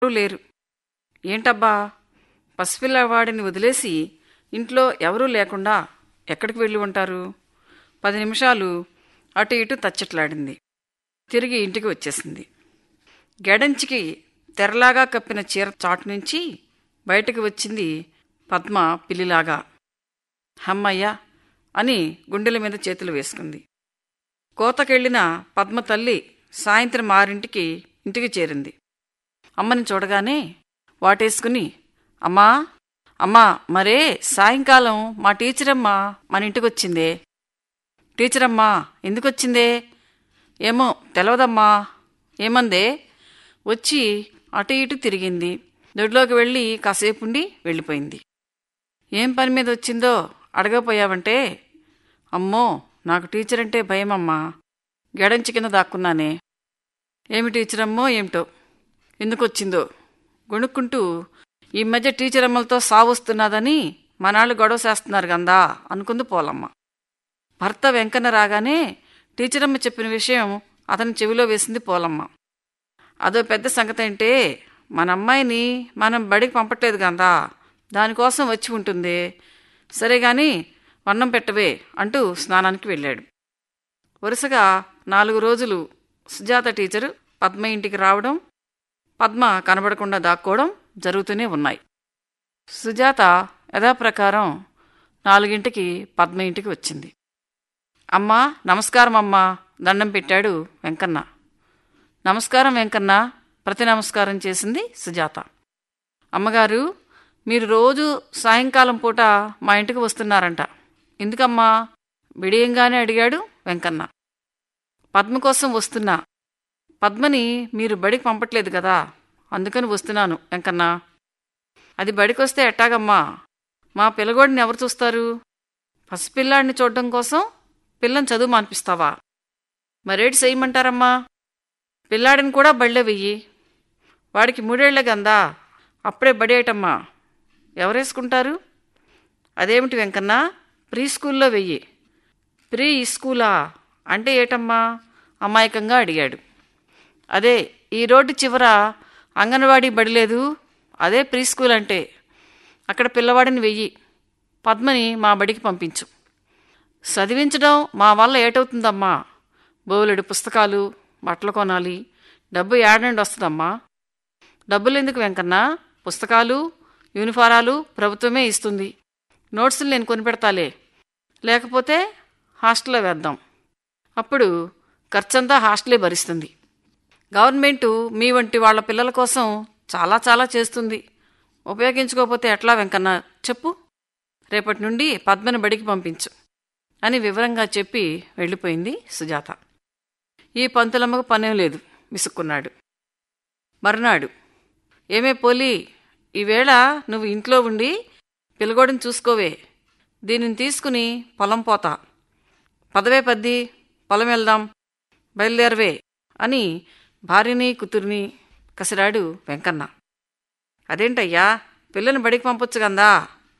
ఎవరూ లేరు ఏంటబ్బా పసిపిల్లవాడిని వదిలేసి ఇంట్లో ఎవరూ లేకుండా ఎక్కడికి వెళ్ళి ఉంటారు పది నిమిషాలు అటు ఇటు తచ్చట్లాడింది తిరిగి ఇంటికి వచ్చేసింది గెడంచికి తెరలాగా కప్పిన చీర చాటు నుంచి బయటకు వచ్చింది పద్మ పిల్లిలాగా హమ్మయ్య అని గుండెల మీద చేతులు వేసుకుంది కోతకెళ్లిన పద్మ తల్లి సాయంత్రం ఆరింటికి ఇంటికి చేరింది అమ్మని చూడగానే వాటేసుకుని అమ్మా అమ్మా మరే సాయంకాలం మా టీచరమ్మ మన ఇంటికొచ్చిందే టీచరమ్మా ఎందుకొచ్చిందే ఏమో తెలవదమ్మా ఏమందే వచ్చి అటు ఇటు తిరిగింది దొడ్లోకి వెళ్ళి కాసేపుండి వెళ్ళిపోయింది ఏం పని మీద వచ్చిందో అడగపోయావంటే అమ్మో నాకు టీచర్ అంటే భయమమ్మా గెడంచి కింద దాక్కున్నానే ఏమి టీచరమ్మో ఏమిటో ఎందుకొచ్చిందో గొణుక్కుంటూ ఈ మధ్య టీచర్ అమ్మలతో సావొస్తున్నదని మనాళ్ళు గొడవ చేస్తున్నారు గందా అనుకుంది పోలమ్మ భర్త వెంకన్న రాగానే టీచరమ్మ చెప్పిన విషయం అతని చెవిలో వేసింది పోలమ్మ అదో పెద్ద సంగతి అంటే మన అమ్మాయిని మనం బడికి పంపట్లేదు గందా దానికోసం వచ్చి ఉంటుంది సరే గాని వన్నం పెట్టవే అంటూ స్నానానికి వెళ్ళాడు వరుసగా నాలుగు రోజులు సుజాత టీచరు పద్మ ఇంటికి రావడం పద్మ కనబడకుండా దాక్కోవడం జరుగుతూనే ఉన్నాయి సుజాత యథాప్రకారం నాలుగింటికి పద్మ ఇంటికి వచ్చింది అమ్మా నమస్కారం అమ్మా దండం పెట్టాడు వెంకన్న నమస్కారం వెంకన్న ప్రతి నమస్కారం చేసింది సుజాత అమ్మగారు మీరు రోజు సాయంకాలం పూట మా ఇంటికి వస్తున్నారంట ఎందుకమ్మా బిడియంగానే అడిగాడు వెంకన్న పద్మ కోసం వస్తున్నా పద్మని మీరు బడికి పంపట్లేదు కదా అందుకని వస్తున్నాను వెంకన్న అది బడికొస్తే ఎట్టాగమ్మా మా పిల్లగోడిని ఎవరు చూస్తారు పసిపిల్లాడిని చూడడం కోసం పిల్లని చదువు మానిపిస్తావా మరేటి చేయమంటారమ్మా పిల్లాడిని కూడా బళ్ళే వెయ్యి వాడికి మూడేళ్ల గందా అప్పుడే బడేయటమ్మా ఎవరేసుకుంటారు అదేమిటి వెంకన్న ప్రీ స్కూల్లో వెయ్యి ప్రీ స్కూలా అంటే ఏటమ్మా అమాయకంగా అడిగాడు అదే ఈ రోడ్డు చివర అంగన్వాడీ బడిలేదు అదే ప్రీ స్కూల్ అంటే అక్కడ పిల్లవాడిని వెయ్యి పద్మని మా బడికి పంపించు చదివించడం మా వల్ల ఏటవుతుందమ్మా బోలెడు పుస్తకాలు బట్టలు కొనాలి డబ్బు ఏడండి వస్తుందమ్మా డబ్బులు ఎందుకు వెంకన్న పుస్తకాలు యూనిఫారాలు ప్రభుత్వమే ఇస్తుంది నోట్సులు నేను కొనిపెడతాలే లేకపోతే హాస్టల్లో వేద్దాం అప్పుడు ఖర్చంతా హాస్టలే భరిస్తుంది గవర్నమెంటు మీ వంటి వాళ్ళ పిల్లల కోసం చాలా చాలా చేస్తుంది ఉపయోగించుకోకపోతే ఎట్లా వెంకన్న చెప్పు రేపటి నుండి పద్మని బడికి పంపించు అని వివరంగా చెప్పి వెళ్ళిపోయింది సుజాత ఈ పంతులమ్మకు పనేం లేదు విసుక్కున్నాడు మర్నాడు ఏమే పోలి ఈవేళ నువ్వు ఇంట్లో ఉండి పిల్లగోడిని చూసుకోవే దీనిని తీసుకుని పొలం పోతా పదవే పద్ది పొలం వెళ్దాం బయలుదేరవే అని భార్యని కూతురిని కసిరాడు వెంకన్న అదేంటయ్యా పిల్లని బడికి పంపొచ్చు కందా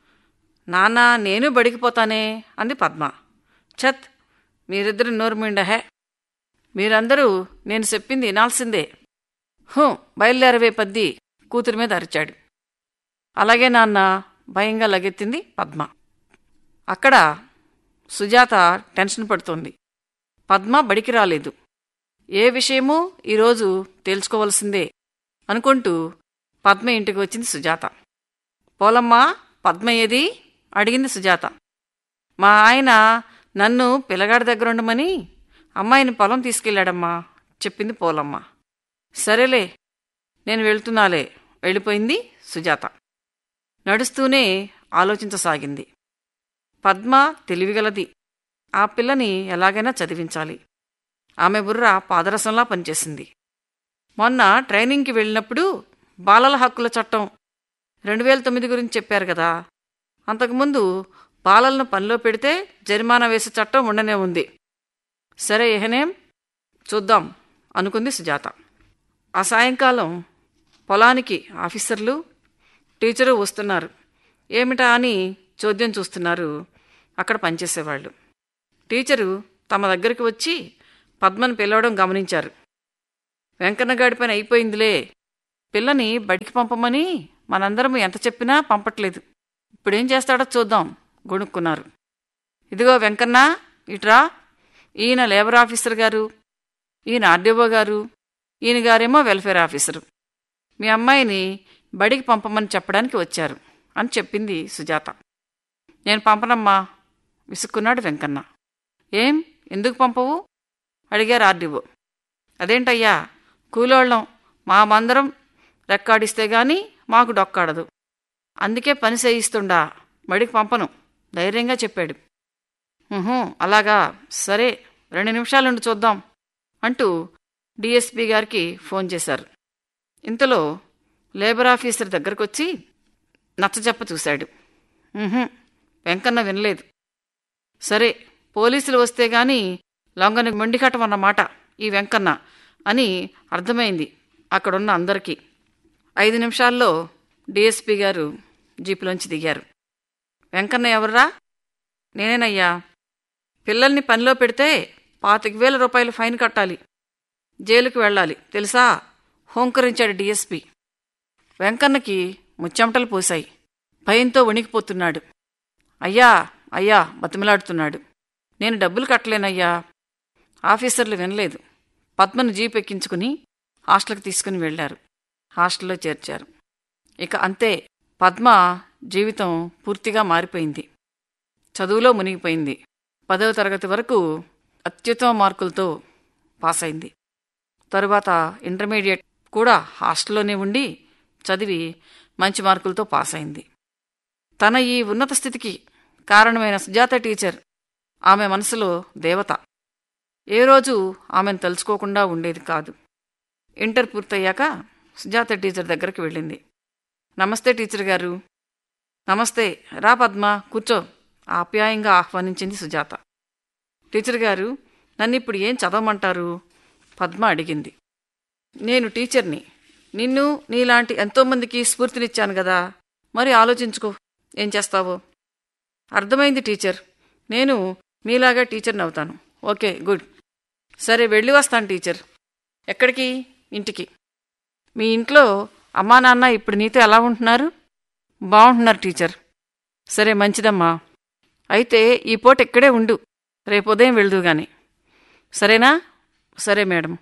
నాన్న నేను బడికి పోతానే అంది పద్మ ఛత్ మీరిద్దరు నోరుమిండహే మీరందరూ నేను చెప్పింది వినాల్సిందే హూ బయలుదేరవే పద్ది కూతురి మీద అరిచాడు అలాగే నాన్న భయంగా లగెత్తింది పద్మ అక్కడ సుజాత టెన్షన్ పడుతోంది పద్మ బడికి రాలేదు ఏ విషయమూ ఈరోజు తేల్చుకోవలసిందే అనుకుంటూ పద్మ ఇంటికి వచ్చింది సుజాత పోలమ్మ పద్మ ఏది అడిగింది సుజాత మా ఆయన నన్ను పిల్లగాడి దగ్గర ఉండమని అమ్మాయిని పొలం తీసుకెళ్ళాడమ్మా చెప్పింది పోలమ్మ సరేలే నేను వెళ్తున్నాలే వెళ్ళిపోయింది సుజాత నడుస్తూనే ఆలోచించసాగింది పద్మ తెలివిగలది ఆ పిల్లని ఎలాగైనా చదివించాలి ఆమె బుర్ర పాదరసంలా పనిచేసింది మొన్న ట్రైనింగ్కి వెళ్ళినప్పుడు బాలల హక్కుల చట్టం రెండు వేల తొమ్మిది గురించి చెప్పారు కదా అంతకుముందు బాలలను పనిలో పెడితే జరిమానా వేసే చట్టం ఉండనే ఉంది సరే ఎహనేం చూద్దాం అనుకుంది సుజాత ఆ సాయంకాలం పొలానికి ఆఫీసర్లు టీచరు వస్తున్నారు ఏమిటా అని చోద్యం చూస్తున్నారు అక్కడ పనిచేసేవాళ్ళు టీచరు తమ దగ్గరికి వచ్చి పద్మను పిలవడం గమనించారు వెంకన్నగాడి పని అయిపోయిందిలే పిల్లని బడికి పంపమని మనందరం ఎంత చెప్పినా పంపట్లేదు ఇప్పుడేం చేస్తాడో చూద్దాం గొణుక్కున్నారు ఇదిగో వెంకన్న ఇట్రా ఈయన లేబర్ ఆఫీసర్ గారు ఈయన ఆర్డీఓ గారు ఈయన గారేమో వెల్ఫేర్ ఆఫీసరు మీ అమ్మాయిని బడికి పంపమని చెప్పడానికి వచ్చారు అని చెప్పింది సుజాత నేను పంపనమ్మా విసుక్కున్నాడు వెంకన్న ఏం ఎందుకు పంపవు అడిగారు ఆర్డీఓ అదేంటయ్యా కూలోళ్ళం మా మందరం రెక్కాడిస్తే గాని మాకు డొక్కాడదు అందుకే పని చేయిస్తుండా బడికి పంపను ధైర్యంగా చెప్పాడు "ఉహుం, అలాగా సరే రెండు నిమిషాలుండి చూద్దాం అంటూ డిఎస్పి గారికి ఫోన్ చేశారు ఇంతలో లేబర్ ఆఫీసర్ దగ్గరకొచ్చి నచ్చజెప్ప చూశాడు "ఉహుం, వెంకన్న వినలేదు సరే పోలీసులు వస్తే గాని లొంగని మొండికట్టమన్నమాట ఈ వెంకన్న అని అర్థమైంది అక్కడున్న అందరికీ ఐదు నిమిషాల్లో డిఎస్పి గారు జీపులోంచి దిగారు వెంకన్న ఎవర్రా నేనేనయ్యా పిల్లల్ని పనిలో పెడితే పాతిక వేల రూపాయలు ఫైన్ కట్టాలి జైలుకి వెళ్ళాలి తెలుసా హోంకరించాడు డిఎస్పి వెంకన్నకి ముచ్చెమటలు పోశాయి భయంతో వణికిపోతున్నాడు అయ్యా అయ్యా బతిమలాడుతున్నాడు నేను డబ్బులు కట్టలేనయ్యా ఆఫీసర్లు వినలేదు పద్మను జీప్ ఎక్కించుకుని హాస్టల్కి తీసుకుని వెళ్లారు హాస్టల్లో చేర్చారు ఇక అంతే పద్మ జీవితం పూర్తిగా మారిపోయింది చదువులో మునిగిపోయింది పదవ తరగతి వరకు అత్యుత్తమ మార్కులతో పాస్ అయింది తరువాత ఇంటర్మీడియట్ కూడా హాస్టల్లోనే ఉండి చదివి మంచి మార్కులతో పాస్ అయింది తన ఈ ఉన్నత స్థితికి కారణమైన సుజాత టీచర్ ఆమె మనసులో దేవత ఏ రోజు ఆమెను తలుచుకోకుండా ఉండేది కాదు ఇంటర్ పూర్తయ్యాక సుజాత టీచర్ దగ్గరికి వెళ్ళింది నమస్తే టీచర్ గారు నమస్తే రా పద్మ కూర్చో ఆప్యాయంగా ఆహ్వానించింది సుజాత టీచర్ గారు నన్ను ఇప్పుడు ఏం చదవమంటారు పద్మ అడిగింది నేను టీచర్ని నిన్ను నీలాంటి ఎంతోమందికి స్ఫూర్తినిచ్చాను కదా మరి ఆలోచించుకో ఏం చేస్తావో అర్థమైంది టీచర్ నేను మీలాగా టీచర్ని అవుతాను ఓకే గుడ్ సరే వెళ్ళి వస్తాను టీచర్ ఎక్కడికి ఇంటికి మీ ఇంట్లో అమ్మా నాన్న ఇప్పుడు నీతో ఎలా ఉంటున్నారు బాగుంటున్నారు టీచర్ సరే మంచిదమ్మా అయితే ఈ పూట ఇక్కడే ఉండు రేపు ఉదయం వెళ్దు గాని సరేనా సరే మేడం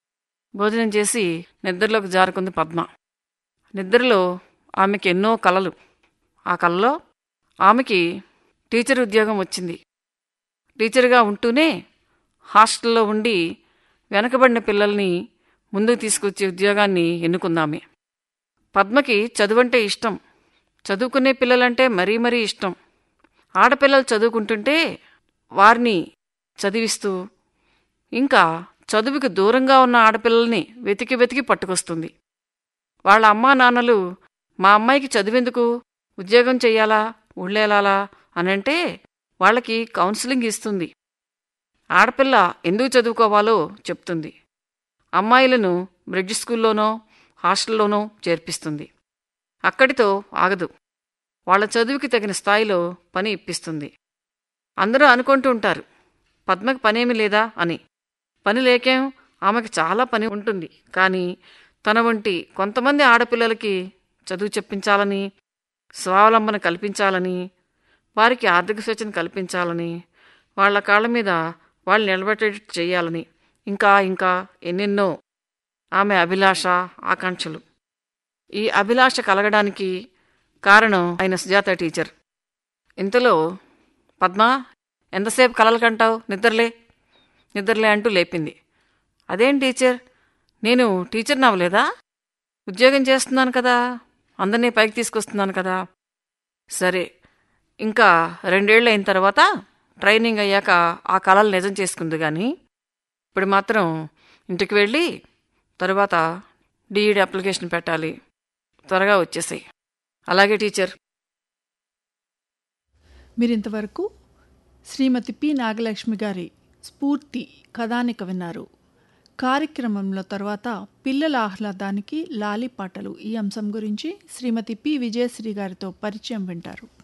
భోజనం చేసి నిద్రలోకి జారుకుంది పద్మ నిద్రలో ఆమెకి ఎన్నో కలలు ఆ కలలో ఆమెకి టీచర్ ఉద్యోగం వచ్చింది టీచర్గా ఉంటూనే హాస్టల్లో ఉండి వెనకబడిన పిల్లల్ని ముందుకు తీసుకొచ్చే ఉద్యోగాన్ని ఎన్నుకుందామే పద్మకి చదువంటే ఇష్టం చదువుకునే పిల్లలంటే మరీ మరీ ఇష్టం ఆడపిల్లలు చదువుకుంటుంటే వారిని చదివిస్తూ ఇంకా చదువుకి దూరంగా ఉన్న ఆడపిల్లల్ని వెతికి వెతికి పట్టుకొస్తుంది వాళ్ళ అమ్మా నాన్నలు మా అమ్మాయికి చదివేందుకు ఉద్యోగం చెయ్యాలా ఉళ్ళేలాలా అనంటే వాళ్ళకి కౌన్సిలింగ్ ఇస్తుంది ఆడపిల్ల ఎందుకు చదువుకోవాలో చెప్తుంది అమ్మాయిలను బ్రిడ్జ్ స్కూల్లోనో హాస్టల్లోనో చేర్పిస్తుంది అక్కడితో ఆగదు వాళ్ళ చదువుకి తగిన స్థాయిలో పని ఇప్పిస్తుంది అందరూ అనుకుంటూ ఉంటారు పద్మకి పనేమి లేదా అని పని లేకేం ఆమెకి చాలా పని ఉంటుంది కానీ తన వంటి కొంతమంది ఆడపిల్లలకి చదువు చెప్పించాలని స్వావలంబన కల్పించాలని వారికి ఆర్థిక స్వేచ్ఛన కల్పించాలని వాళ్ళ కాళ్ళ మీద వాళ్ళు నిలబెట్టేటట్టు చేయాలని ఇంకా ఇంకా ఎన్నెన్నో ఆమె అభిలాష ఆకాంక్షలు ఈ అభిలాష కలగడానికి కారణం ఆయన సుజాత టీచర్ ఇంతలో పద్మ ఎంతసేపు కలలు కంటావు నిద్రలే నిద్రలే అంటూ లేపింది అదేం టీచర్ నేను టీచర్ని అవ్వలేదా ఉద్యోగం చేస్తున్నాను కదా అందరినీ పైకి తీసుకొస్తున్నాను కదా సరే ఇంకా రెండేళ్ళు అయిన తర్వాత ట్రైనింగ్ అయ్యాక ఆ కళలు నిజం చేసుకుంది కానీ ఇప్పుడు మాత్రం ఇంటికి వెళ్ళి తర్వాత డిఈడి అప్లికేషన్ పెట్టాలి త్వరగా వచ్చేసాయి అలాగే టీచర్ మీరింతవరకు శ్రీమతి పి నాగలక్ష్మి గారి స్ఫూర్తి కథానిక విన్నారు కార్యక్రమంలో తర్వాత పిల్లల ఆహ్లాదానికి లాలి పాటలు ఈ అంశం గురించి శ్రీమతి పి విజయశ్రీ గారితో పరిచయం వింటారు